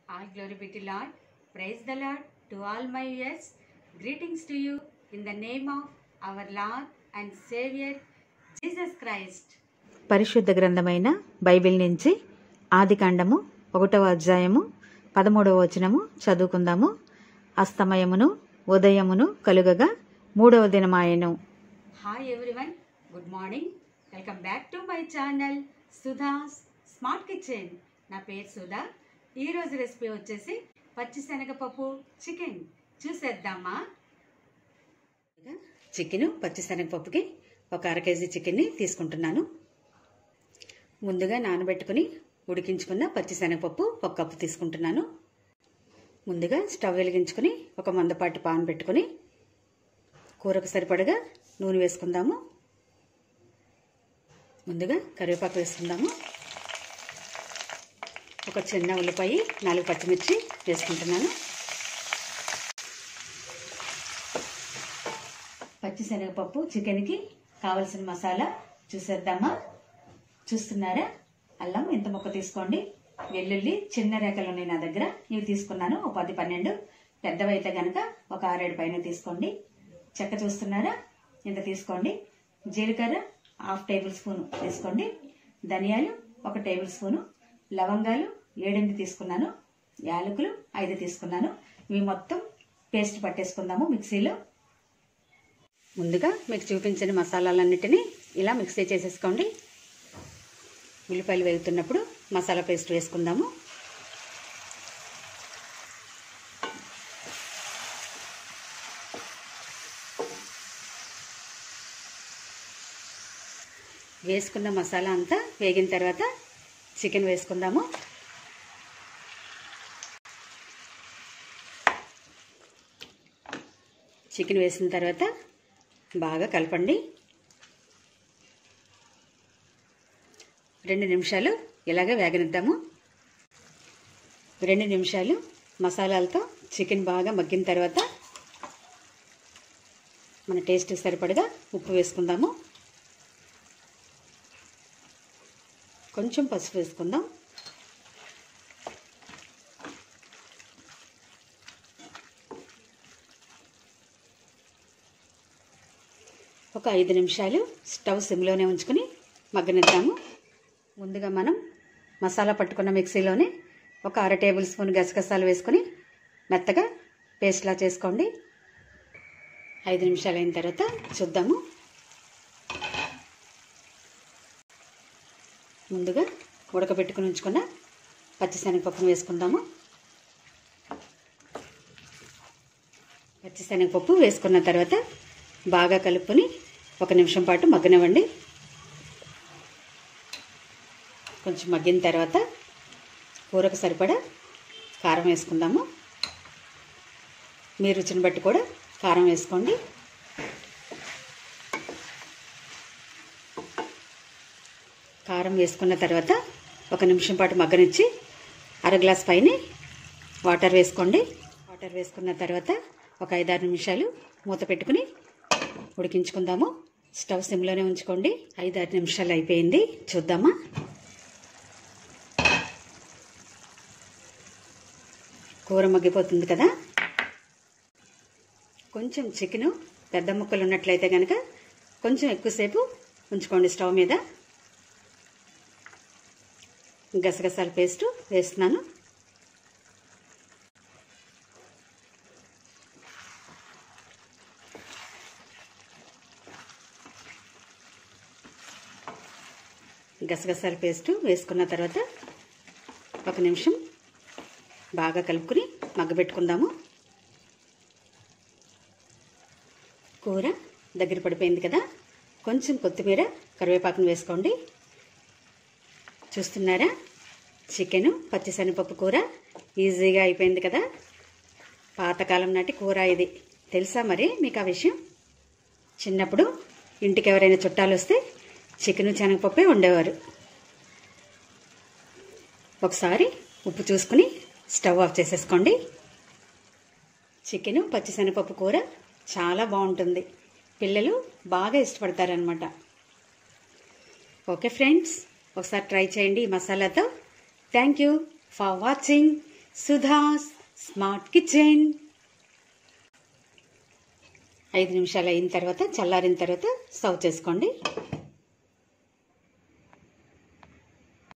All glory be to Lord. Praise the Lord to all my ears. Greetings to you in the name of our Lord and Savior Jesus Christ. పరిశుద్ధ గ్రంథమైన Bible నుంచి ఆదికాండము ఒకటవ అధ్యాయము పదమూడవ వచనము చదువుకుందాము అస్తమయమును ఉదయమును కలుగగా మూడవ దినమాయను Hi everyone. Good morning. Welcome back to my channel Sudha's smart kitchen నా పేరు సుధా ఈరోజు రెసిపీ వచ్చేసి పచ్చిశనగపప్పు చికెన్ చూసేద్దామా చికెన్ పచ్చిశనగపప్పుకి ఒక అర కేజీ చికెన్ని తీసుకుంటున్నాను ముందుగా నానబెట్టుకుని ఉడికించుకున్న పచ్చిశనగపప్పు ఒక కప్పు తీసుకుంటున్నాను ముందుగా స్టవ్ వెలిగించుకుని ఒక మందపాటి పాన్ పెట్టుకుని కూరకు సరిపడగా నూనె వేసుకుందాము ముందుగా కరివేపాకు వేసుకుందాము ఒక చిన్న ఉల్లిపాయ నాలుగు పచ్చిమిర్చి వేసుకుంటున్నాను పచ్చిశనగపప్పు చికెన్కి కావలసిన మసాలా చూసేద్దామా చూస్తున్నారా అల్లం ఇంత ముక్క తీసుకోండి వెల్లుల్లి చిన్న రేఖలు ఉన్నాయి నా దగ్గర ఇవి తీసుకున్నాను ఒక పది పన్నెండు పెద్దవైతే గనక ఒక ఆరేడు పైన తీసుకోండి చెక్క చూస్తున్నారా ఇంత తీసుకోండి జీలకర్ర హాఫ్ టేబుల్ స్పూన్ తీసుకోండి ధనియాలు ఒక టేబుల్ స్పూను లవంగాలు ఏడెనిమిది తీసుకున్నాను యాలకులు ఐదు తీసుకున్నాను ఇవి మొత్తం పేస్ట్ పట్టేసుకుందాము మిక్సీలో ముందుగా మీకు చూపించిన మసాలాలన్నిటినీ ఇలా మిక్సీ చేసేసుకోండి ఉల్లిపాయలు వేగుతున్నప్పుడు మసాలా పేస్ట్ వేసుకుందాము వేసుకున్న మసాలా అంతా వేగిన తర్వాత చికెన్ వేసుకుందాము చికెన్ వేసిన తర్వాత బాగా కలపండి రెండు నిమిషాలు ఇలాగే వేగనిద్దాము రెండు నిమిషాలు మసాలాలతో చికెన్ బాగా మగ్గిన తర్వాత మన టేస్ట్ సరిపడగా ఉప్పు వేసుకుందాము కొంచెం పసుపు వేసుకుందాం ఒక ఐదు నిమిషాలు స్టవ్ సిమ్లోనే ఉంచుకొని మగ్గనిద్దాము ముందుగా మనం మసాలా పట్టుకున్న మిక్సీలోనే ఒక అర టేబుల్ స్పూన్ గసగసాలు వేసుకొని మెత్తగా పేస్ట్లా చేసుకోండి ఐదు నిమిషాలు అయిన తర్వాత చూద్దాము ముందుగా ఉడకబెట్టుకుని ఉంచుకున్న పచ్చిశనగపప్పును వేసుకుందాము పచ్చిశనగపప్పు వేసుకున్న తర్వాత బాగా కలుపుకొని ఒక నిమిషం పాటు మగ్గనివ్వండి కొంచెం మగ్గిన తర్వాత కూరకు సరిపడా కారం వేసుకుందాము మీ రుచిని బట్టి కూడా కారం వేసుకోండి కారం వేసుకున్న తర్వాత ఒక నిమిషం పాటు మగ్గనిచ్చి అర గ్లాస్ పైన వాటర్ వేసుకోండి వాటర్ వేసుకున్న తర్వాత ఒక ఐదారు నిమిషాలు మూత పెట్టుకుని ఉడికించుకుందాము స్టవ్ సిమ్లోనే ఉంచుకోండి ఐదారు నిమిషాలు అయిపోయింది చూద్దామా కూర మగ్గిపోతుంది కదా కొంచెం చికెను పెద్ద ముక్కలు ఉన్నట్లయితే కనుక కొంచెం ఎక్కువసేపు ఉంచుకోండి స్టవ్ మీద గసగసాల పేస్ట్ వేస్తున్నాను గసగసాల పేస్ట్ వేసుకున్న తర్వాత ఒక నిమిషం బాగా కలుపుకుని మగ్గబెట్టుకుందాము కూర దగ్గర పడిపోయింది కదా కొంచెం కొత్తిమీర కరివేపాకును వేసుకోండి చూస్తున్నారా చికెను పచ్చిశనగపప్పు కూర ఈజీగా అయిపోయింది కదా పాతకాలం నాటి కూర ఇది తెలుసా మరి మీకు ఆ విషయం చిన్నప్పుడు ఇంటికి ఎవరైనా చుట్టాలు వస్తే చికెను శనగపప్పే ఉండేవారు ఒకసారి ఉప్పు చూసుకుని స్టవ్ ఆఫ్ చేసేసుకోండి చికెను పచ్చిశనగపప్పు కూర చాలా బాగుంటుంది పిల్లలు బాగా ఇష్టపడతారనమాట ఓకే ఫ్రెండ్స్ ఒకసారి ట్రై చేయండి ఈ మసాలాతో thank you for watching Sudha's smart kitchen ఐదు నిమిషాలు అయిన తర్వాత చల్లారిన తర్వాత సర్వ్ చేసుకోండి